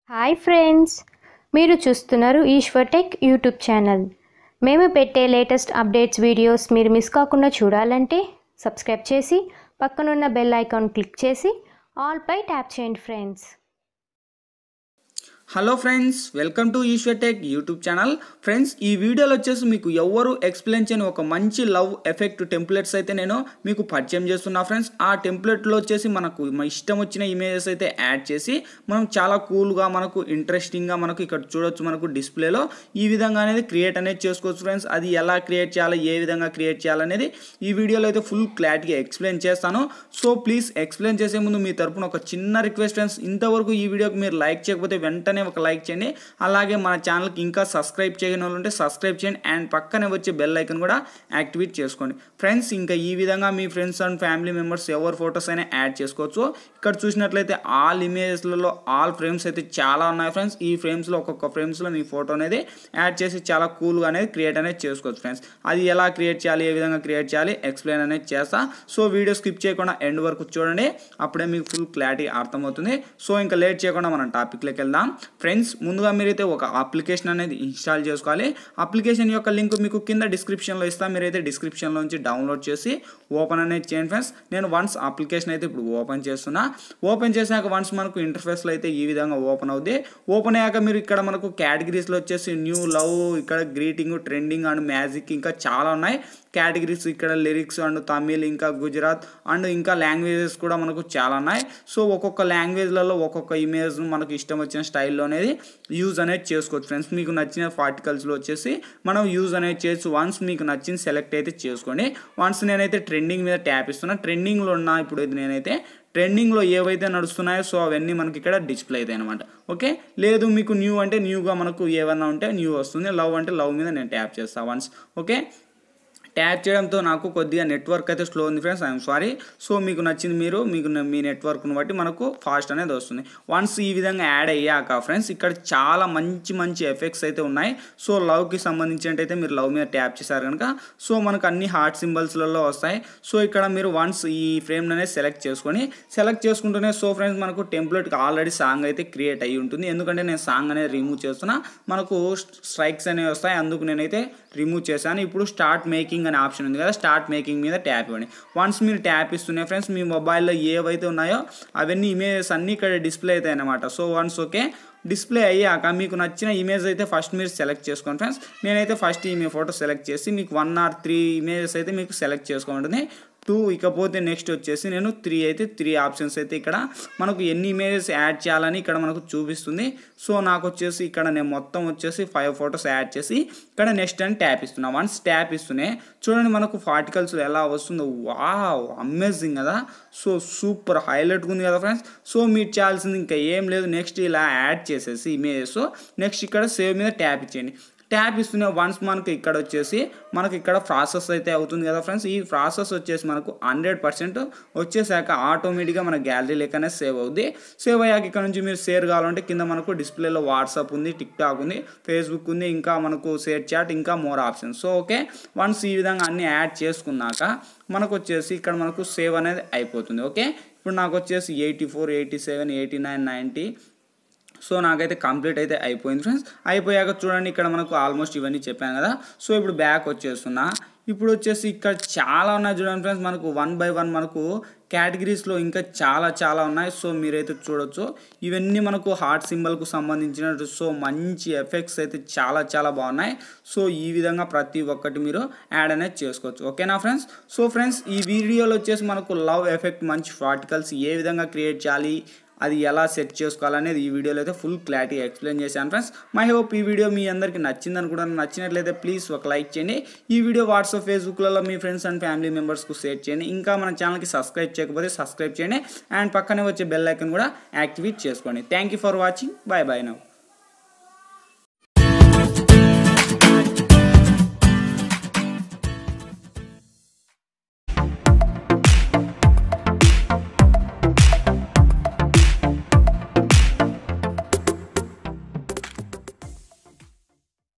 hi friends మీరు చూస్తున్నారు Eshwar tech YouTube channel మేము పెట్టే లేటెస్ట్ అప్డేట్స్ వీడియోస్ మీరు మిస్ కాకుండా చూడాలంటే సబ్స్క్రైబ్ చేసి పక్కనున్న బెల్ ఐకాన్ క్లిక్ చేసి ఆల్ పై ట్యాప్ చేయండి friends hello friends welcome to Eshwar tech YouTube channel friends ఈ వీడియోలో వచ్చేసి మీకు ఎవరు ఎక్స్ప్లెయిన్ చేయని ఒక మంచి లవ్ ఎఫెక్ట్ టెంప్లెట్స్ అయితే నేను మీకు పరిచయం చేస్తున్నా ఫ్రెండ్స్ ఆ టెంప్లెట్లో వచ్చేసి మనకు మన ఇష్టం వచ్చిన ఇమేజెస్ అయితే యాడ్ చేసి మనం చాలా కూల్గా మనకు ఇంట్రెస్టింగ్గా మనకు ఇక్కడ చూడొచ్చు మనకు డిస్ప్లేలో ఈ విధంగా అనేది క్రియేట్ అనేది చేసుకోవచ్చు ఫ్రెండ్స్ అది ఎలా క్రియేట్ చేయాలి ఏ విధంగా క్రియేట్ చేయాలనేది ఈ వీడియోలో అయితే ఫుల్ క్లారిటీగా ఎక్స్ప్లెయిన్ చేస్తాను సో ప్లీజ్ ఎక్స్ప్లెయిన్ చేసే ముందు మీ తరపున ఒక చిన్న రిక్వెస్ట్ ఫ్రెండ్స్ ఇంతవరకు ఈ వీడియోకి మీరు లైక్ చేయకపోతే వెంటనే ఒక లైక్ చేయండి అలాగే మన ఛానల్కి ఇంకా సబ్స్క్రైబ్ చేయని వాళ్ళు ఉంటే సబ్స్క్రైబ్ చేయండి అండ్ పక్కనే వచ్చే బెల్ ఐకన్ కూడా యాక్టివేట్ చేసుకోండి ఫ్రెండ్స్ ఇంకా ఈ విధంగా మీ ఫ్రెండ్స్ అండ్ ఫ్యామిలీ మెంబర్స్ ఎవరి ఫొటోస్ అయినా యాడ్ చేసుకోవచ్చు ఇక్కడ చూసినట్లయితే ఆల్ ఇమేజెస్లలో ఆల్ ఫ్రేమ్స్ అయితే చాలా ఉన్నాయి ఫ్రెండ్స్ ఈ ఫ్రేమ్స్లో ఒక్కొక్క ఫ్రేమ్స్లో మీ ఫోటో అనేది యాడ్ చేసి చాలా కూల్గా అనేది క్రియేట్ అనేది చేసుకోవచ్చు ఫ్రెండ్స్ అది ఎలా క్రియేట్ చేయాలి ఏ విధంగా క్రియేట్ చేయాలి ఎక్స్ప్లెయిన్ అనేది చేస్తా సో వీడియో స్కిప్ చేయకుండా ఎండ్ వరకు చూడండి అప్పుడే మీకు ఫుల్ క్లారిటీ అర్థమవుతుంది సో ఇంకా లేట్ చేయకుండా మనం టాపిక్లోకి వెళ్దాం ఫ్రెండ్స్ ముందుగా మీరైతే ఒక అప్లికేషన్ అనేది ఇన్స్టాల్ చేసుకోవాలి అప్లికేషన్ యొక్క లింక్ మీకు కింద డిస్క్రిప్షన్లో ఇస్తా మీరైతే డిస్క్రిప్షన్లో నుంచి డౌన్లోడ్ చేసి ఓపెన్ అనేది చేయండి ఫ్రెండ్స్ నేను వన్స్ అప్లికేషన్ అయితే ఇప్పుడు ఓపెన్ చేస్తున్నా ఓపెన్ చేశాక వన్స్ మనకు ఇంటర్ఫేస్లో అయితే ఈ విధంగా ఓపెన్ అవుద్ది ఓపెన్ అయ్యాక మీరు ఇక్కడ మనకు కేటగిరీస్లో వచ్చేసి న్యూ లవ్ ఇక్కడ గ్రీటింగ్ ట్రెండింగ్ అండ్ మ్యాజిక్ ఇంకా చాలా ఉన్నాయి కేటగిరీస్ ఇక్కడ లిరిక్స్ అండ్ తమిళ్ ఇంకా గుజరాత్ అండ్ ఇంకా లాంగ్వేజెస్ కూడా మనకు చాలా ఉన్నాయి సో ఒక్కొక్క లాంగ్వేజ్లలో ఒక్కొక్క ఇమేజ్ మనకు ఇష్టం వచ్చిన స్టైల్లో అనేది యూజ్ అనేది చేసుకోవచ్చు ఫ్రెండ్స్ మీకు నచ్చిన పార్టికల్స్లో వచ్చేసి మనం యూజ్ అనేది చేయొచ్చు వన్స్ మీకు నచ్చింది సెలెక్ట్ అయితే చేసుకోండి వన్స్ నేనైతే ట్రెండింగ్ మీద ట్యాప్ ఇస్తున్నా ట్రెండింగ్లో ఉన్న ఇప్పుడు ఇది నేనైతే ట్రెండింగ్లో ఏవైతే నడుస్తున్నాయో సో అవన్నీ మనకి ఇక్కడ డిస్ప్లే అవుతాయి అనమాట ఓకే లేదు మీకు న్యూ అంటే న్యూగా మనకు ఏమన్నా ఉంటే న్యూ వస్తుంది లవ్ అంటే లవ్ మీద నేను ట్యాప్ చేస్తాను వన్స్ ఓకే ట్యాప్ చేయడంతో నాకు కొద్దిగా నెట్వర్క్ అయితే స్లో ఉంది ఫ్రెండ్స్ ఐఎమ్ సారీ సో మీకు నచ్చింది మీరు మీకు న- మీ నెట్వర్క్ను బట్టి మనకు ఫాస్ట్ అనేది వస్తుంది వన్స్ ఈ విధంగా యాడ్ అయ్యాక ఫ్రెండ్స్ ఇక్కడ చాలా మంచి మంచి ఎఫెక్ట్స్ అయితే ఉన్నాయి సో లవ్కి సంబంధించినట్టయితే మీరు లవ్ మీద ట్యాప్ చేశారు కనుక సో మనకు అన్ని హార్ట్ సింబల్స్లలో వస్తాయి సో ఇక్కడ మీరు వన్స్ ఈ ఫ్రేమ్ అనేది సెలెక్ట్ చేసుకొని సెలెక్ట్ చేసుకుంటూనే సో ఫ్రెండ్స్ మనకు టెంప్లెట్కి ఆల్రెడీ సాంగ్ అయితే క్రియేట్ అయ్యి ఉంటుంది ఎందుకంటే నేను సాంగ్ అనేది రిమూవ్ చేస్తున్నా మనకు స్ట్రైక్స్ అనేవి వస్తాయి అందుకు నేనైతే రిమూవ్ చేశాను ఇప్పుడు స్టార్ట్ మేకింగ్ అనే ఆప్షన్ ఉంది కదా స్టార్ట్ మేకింగ్ మీద ట్యాప్ ఇవ్వండి వన్స్ మీరు ట్యాప్ ఇస్తూనే ఫ్రెండ్స్ మీ మొబైల్లో ఏవైతే ఉన్నాయో అవన్నీ ఇమేజెస్ అన్నీ ఇక్కడ డిస్ప్లే అవుతాయి అన్నమాట సో వన్స్ ఓకే డిస్ప్లే అయ్యాక మీకు నచ్చిన ఇమేజ్ అయితే ఫస్ట్ మీరు సెలెక్ట్ చేసుకోండి ఫ్రెండ్స్ నేనైతే ఫస్ట్ ఈ మీ ఫోటో సెలెక్ట్ చేసి మీకు వన్ ఆర్ త్రీ ఇమేజెస్ అయితే మీకు సెలెక్ట్ చేసుకోమంటుంది టూ ఇకపోతే నెక్స్ట్ వచ్చేసి నేను త్రీ అయితే త్రీ ఆప్షన్స్ అయితే ఇక్కడ మనకు ఎన్ని ఇమేజెస్ యాడ్ చేయాలని ఇక్కడ మనకు చూపిస్తుంది సో నాకు వచ్చేసి ఇక్కడ నేను మొత్తం వచ్చేసి ఫైవ్ ఫొటోస్ యాడ్ చేసి ఇక్కడ నెక్స్ట్ అని ట్యాప్ ఇస్తున్నా వన్స్ ట్యాప్ ఇస్తూనే చూడండి మనకు పార్టికల్స్ ఎలా వస్తుందో వావ్ అమేజింగ్ కదా సో సూపర్ హైలైట్గా ఉంది కదా ఫ్రెండ్స్ సో మీరు చేయాల్సింది ఇంకా ఏం లేదు నెక్స్ట్ ఇలా యాడ్ చేసేసి ఇమేజెస్ నెక్స్ట్ ఇక్కడ సేవ్ మీద ట్యాప్ ఇచ్చేయండి ట్యాప్ ఇస్తూనే వన్స్ మనకు ఇక్కడ వచ్చేసి మనకు ఇక్కడ ప్రాసెస్ అయితే అవుతుంది కదా ఫ్రెండ్స్ ఈ ప్రాసెస్ వచ్చేసి మనకు హండ్రెడ్ పర్సెంట్ వచ్చేసాక ఆటోమేటిక్గా మన గ్యాలరీ లెక్కనే సేవ్ అవుద్ది సేవ్ అయ్యాక ఇక్కడ నుంచి మీరు షేర్ కావాలంటే కింద మనకు డిస్ప్లేలో వాట్సాప్ ఉంది టిక్ టాక్ ఉంది ఫేస్బుక్ ఉంది ఇంకా మనకు షేర్ చాట్ ఇంకా more options so okay once ఈ విధంగా అన్ని యాడ్ చేసుకున్నాక మనకు వచ్చేసి ఇక్కడ మనకు సేవ్ అనేది అయిపోతుంది ఓకే ఇప్పుడు నాకు వచ్చేసి eighty four eighty seven eighty nine ninety so నాకైతే కంప్లీట్ అయితే అయిపోయింది ఫ్రెండ్స్ అయిపోయాక చూడండి ఇక్కడ మనకు ఆల్మోస్ట్ ఇవన్నీ చెప్పాను కదా సో ఇప్పుడు బ్యాక్ వచ్చేస్తున్నా ఇప్పుడు వచ్చేసి ఇక్కడ చాలా ఉన్నాయి చూడండి ఫ్రెండ్స్ మనకు వన్ బై వన్ మనకు కేటగిరీస్లో ఇంకా చాలా చాలా ఉన్నాయి సో మీరైతే చూడొచ్చు ఇవన్నీ మనకు హార్ట్ సింబల్కు సంబంధించిన సో మంచి ఎఫెక్ట్స్ అయితే చాలా చాలా బాగున్నాయి సో ఈ విధంగా ప్రతి ఒక్కటి మీరు యాడ్ అనేది చేసుకోవచ్చు ఓకేనా ఫ్రెండ్స్ సో ఫ్రెండ్స్ ఈ వీడియోలో వచ్చేసి మనకు లవ్ ఎఫెక్ట్ మంచి పార్టికల్స్ ఏ విధంగా క్రియేట్ చేయాలి అది ఎలా సెట్ చేసుకోవాలనేది ఈ వీడియోలో అయితే ఫుల్ క్లారిటీ ఎక్స్ప్లెయిన్ చేశాను ఫ్రెండ్స్ మై హోప్ ఈ వీడియో మీ అందరికీ నచ్చింది అనుకుంటాను నచ్చినట్లయితే ప్లీజ్ ఒక లైక్ చేయండి ఈ వీడియో వాట్సాప్ ఫేస్బుక్లలో మీ ఫ్రెండ్స్ అండ్ ఫ్యామిలీ మెంబర్స్కు షేర్ చేయండి ఇంకా మన ఛానల్కి సబ్స్క్రైబ్ చేయకపోతే సబ్స్క్రైబ్ చేయండి అండ్ పక్కనే వచ్చే బెల్ ఐకన్ కూడా యాక్టివేట్ చేసుకోండి thank you for watching bye bye now